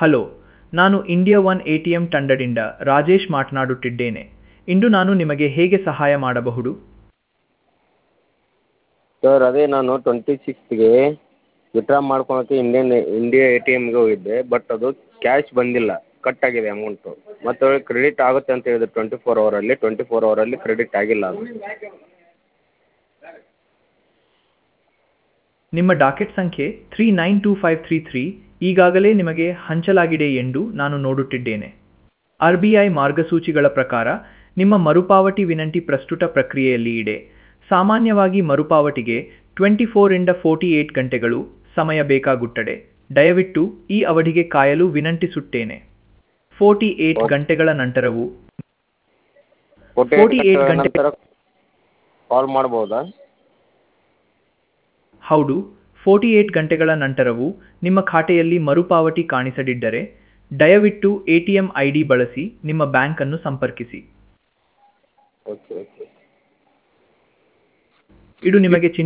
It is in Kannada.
ಹಲೋ ನಾನು India one A T M ತಂಡದಿಂದ ರಾಜೇಶ್ ಮಾತನಾಡುತ್ತಿದ್ದೇನೆ ಇಂದು ನಾನು ನಿಮಗೆ ಹೇಗೆ ಸಹಾಯ ಮಾಡಬಹುದು ಸರ್ ಅದೇ ನಾನು ಟ್ವೆಂಟಿ ಸಿಕ್ಸ್ತ್ಗೆ ವಿತ್ಡ್ರಾ ಮಾಡ್ಕೊಳಕ್ಕೆ ಇಂಡಿಯನ್ ಇಂಡಿಯಾ ಎ ಟಿ ಎಮ್ಗೆ ಹೋಗಿದ್ದೆ ಬಟ್ ಅದು ಕ್ಯಾಶ್ ಬಂದಿಲ್ಲ ಕಟ್ ಆಗಿದೆ ಅಮೌಂಟು ಮತ್ತು ಕ್ರೆಡಿಟ್ ಆಗುತ್ತೆ ಅಂತ ಹೇಳಿದ್ರು ಟ್ವೆಂಟಿ ಫೋರ್ ಅವರಲ್ಲಿ ಟ್ವೆಂಟಿ ಫೋರ್ ಅವರಲ್ಲಿ ಕ್ರೆಡಿಟ್ ಆಗಿಲ್ಲ ಅದು ನಿಮ್ಮ ಡಾಕೆಟ್ ಸಂಖ್ಯೆ three nine two five three three ಈಗಾಗಲೇ ನಿಮಗೆ ಹಂಚಲಾಗಿದೆ ಎಂದು ನಾನು ನೋಡುತ್ತಿದ್ದೇನೆ ಆರ್ ಬಿ ಐ ಮಾರ್ಗಸೂಚಿಗಳ ಪ್ರಕಾರ ನಿಮ್ಮ ಮರುಪಾವತಿ ವಿನಂತಿ ಪ್ರಸ್ತುತ ಪ್ರಕ್ರಿಯೆಯಲ್ಲಿ ಇದೆ ಸಾಮಾನ್ಯವಾಗಿ ಮರುಪಾವತಿಗೆ ಟ್ವೆಂಟಿ ಫೋರಿಂದ ಫೋರ್ಟಿ ಏಟ್ ಗಂಟೆಗಳು ಸಮಯ ಬೇಕಾಗುತ್ತದೆ ದಯವಿಟ್ಟು ಈ ಅವಧಿಗೆ ಕಾಯಲು ವಿನಂತಿಸುತ್ತೇನೆ ಫೋರ್ಟಿ ಏಟ್ ಗಂಟೆಗಳ ನಂತರವೂ ಫೋರ್ಟಿ 48 ಏಟ್ ಗಂಟೆ- ನಂತರ ಕಾಲ್ ಮಾಡ್ಬೋದಾ ಹೌದು ಫೋರ್ಟಿ ಏಟ್ ಗಂಟೆಗಳ ನಂತರವೂ ನಿಮ್ಮ ಖಾತೆಯಲ್ಲಿ ಮರುಪಾವತಿ ಕಾಣಿಸದಿದ್ದರೆ ದಯವಿಟ್ಟು A T M I D ಬಳಸಿ ನಿಮ್ಮ ಬ್ಯಾಂಕನ್ನು ಸಂಪರ್ಕಿಸಿ ಓಕೆ ಓಕೆ ಇದು ನಿಮಗೆ ಚಿಂತೆ